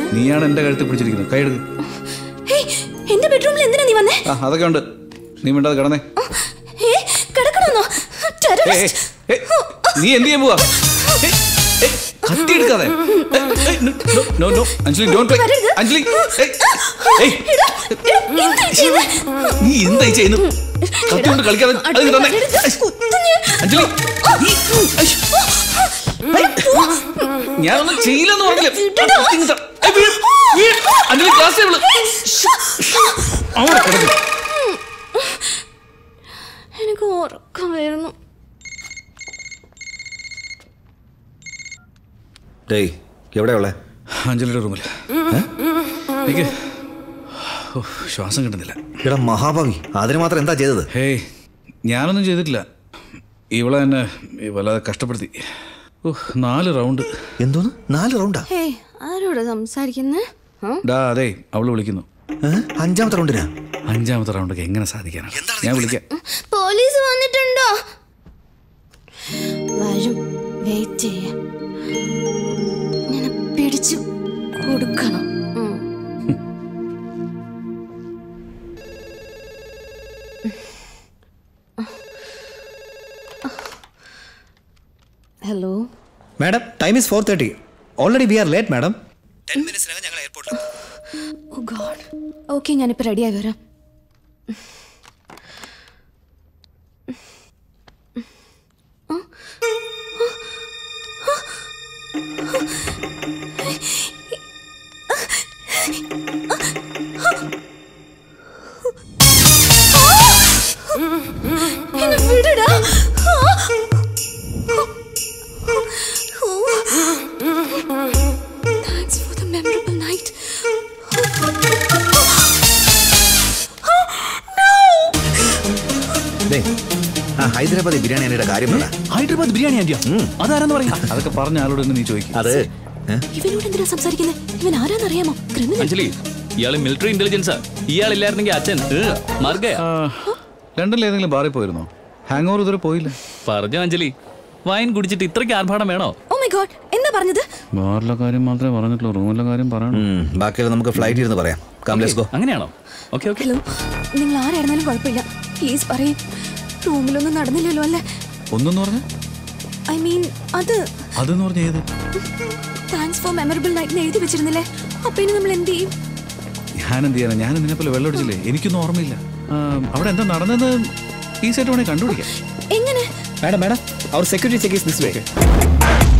നീയാണ് എന്റെ കഴുത്തിൽ പിടിച്ചിരിക്കുന്നത് കൈ എടുക്ക് ഹേയ് എന്റെ ബെഡ്റൂമിൽ എന്തിനാ നീ വന്നേ ആ അതൊക്കെ ഉണ്ട് നീ മിണ്ടാതെ കിടന്നേ ഏ കിടക്കണമെന്നോ ഏയ്, ടെററിസ്റ്റ് ഏയ്, ഏയ്, നീ എന്ത് ചെയ്യാൻ പോവാ ഏയ്, ഏയ്, കത്തി എടുക്കാതെ ഏയ്, ഏയ്, no, no, no, no. Anjali don't play വരരുത്. അഞ്ജലി ഏയ്, ഏയ്, എടാ, എടാ, എന്താ ഈ ചെയ്യുന്നേ? നീ എന്തായി ചെയ്യുന്നു കത്തി കൊണ്ട് കളിക്കാതെ അത് അടി, തന്നെ വരരുത്. കുത്ത് ഞാൻ. അഞ്ജലി നീ ഐഷ്. ഞാനൊന്നും ചെയ്യില്ലെന്ന് പറഞ്ഞില്ലേ വിടടാ. ഇങ്ങ് ത- ഏയ്, വീഴ്, വീഴ്. അഞ്ജലി ക്ലാസ് ടേബിള് അവിടെ കിടക്കും എനിക്ക് ഉറക്കം വരുന്നു ഡേയ് എവിടെയുള്ളേ അഞ്ജലിയുടെ റൂമിൽ എനിക്ക് ഓ, ശ്വാസം കിട്ടുന്നില്ല എടാ മഹാഭാവി അതിന് മാത്രം എന്താ ചെയ്തത് ഹേയ് ഞാനൊന്നും ചെയ്തിട്ടില്ല ഇവളെ എന്നെ ഈ വല്ലാതെ കഷ്ടപ്പെടുത്തി ഓ നാല് റൗണ്ട് എന്തോന്ന് നാല് റൗണ്ടാ ഹേ ആരോടാ സംസാരിക്കുന്നേ ആ? ഡാ അതെ അവള് വിളിക്കുന്നു ഏ? അഞ്ചാമത്തെ റൗണ്ടിനാ അഞ്ചാമത്തെ റൗണ്ടൊക്കെ എങ്ങനെ സാധിക്കാനാണ് ഞാൻ വിളിക്കാം പോലീസ് വന്നിട്ടുണ്ടോ വരും വെയിറ്റ് ചെയ്യാം ഇങ്ങനെ പിടിച്ചു കൊടുക്കണം ഉം. Hello madam time is four thirty already we are late madam oh God okay ഞാനിപ്പോൾ റെഡിയായി വരാം എന്നെ വിടടാ Thanks for the memorable night. ഡേയ് ആ ഹൈദരാബാദി ബിരിയാണി അനിയുടെ കാര്യം പറ ഹൈദരാബാദ് ബിരിയാണി ആന്റിയാ അതാരെന്ന് പറയും അതൊക്കെ പറഞ്ഞ ആളോട് തന്നെ നീ ചോദിക്കും അത് ഏ? ഇവനോട് എന്തിനാ സംസാരിക്കുന്നത് ഇവൻ ആരാന്നറിയാമോ ക്രിമിനൽ അഞ്ജലി ഇയാള് മിലിറ്ററി ഇന്റലിജൻസാ ഇയാളില്ലായിരുന്നെങ്കിൽ അച്ഛൻ മർഗയ ലണ്ടനിൽ ഏതെങ്കിലും ബാറിൽ പോയിരുന്നോ ഹാങ് ഓവർ ഇതുവരെ പോയില്ല പറഞ്ഞു അഞ്ജലി വൈൻ കുടിച്ചിട്ട് ഇത്രയ്ക്ക് ആർഭാടം വേണോ ഓ മൈ ഗോഡ് എന്താ പറഞ്ഞത് ബാറിലെ കാര്യം മാത്രമേ പറഞ്ഞിട്ടുള്ളൂ റൂമിലെ കാര്യം പറയണം ഉം, ബാക്കിയെല്ലാം നമുക്ക് ഫ്ലൈറ്റ് ഇരുന്ന് പറയാം കം ലെറ്റ്സ് ഗോ അങ്ങനെയാണോ ഓക്കെ ഓക്കെ ഹലോ നിങ്ങൾ ആരായിരുന്നാലും കുഴപ്പമില്ല പ്ലീസ് പറയും റൂമിലൊന്നും നടന്നില്ലല്ലോ അല്ലേ ഒന്നെന്ന് പറഞ്ഞ ഐ മീൻ അത് അതെന്ന് പറഞ്ഞ ഏത് താങ്ക്സ് ഫോർ മെമ്മറബിൾ നൈറ്റ് എഴുതി വെച്ചിരുന്നില്ലേ അപ്പൊ ഇനി നമ്മൾ എന്ത് ചെയ്യും ഞാൻ എന്ത് ചെയ്യാനാ ഞാൻ നിന്നെ പോലെ വെള്ളം അടിച്ചില്ലേ എനിക്കൊന്നും ഓർമ്മയില്ല ആ, അവിടെ എന്താ നടന്നെന്ന് ഈ സൈറ്റ് വേണേ കണ്ടുപിടിക്കാം എങ്ങനെ മാഡം മാഡം അവർ security check is this way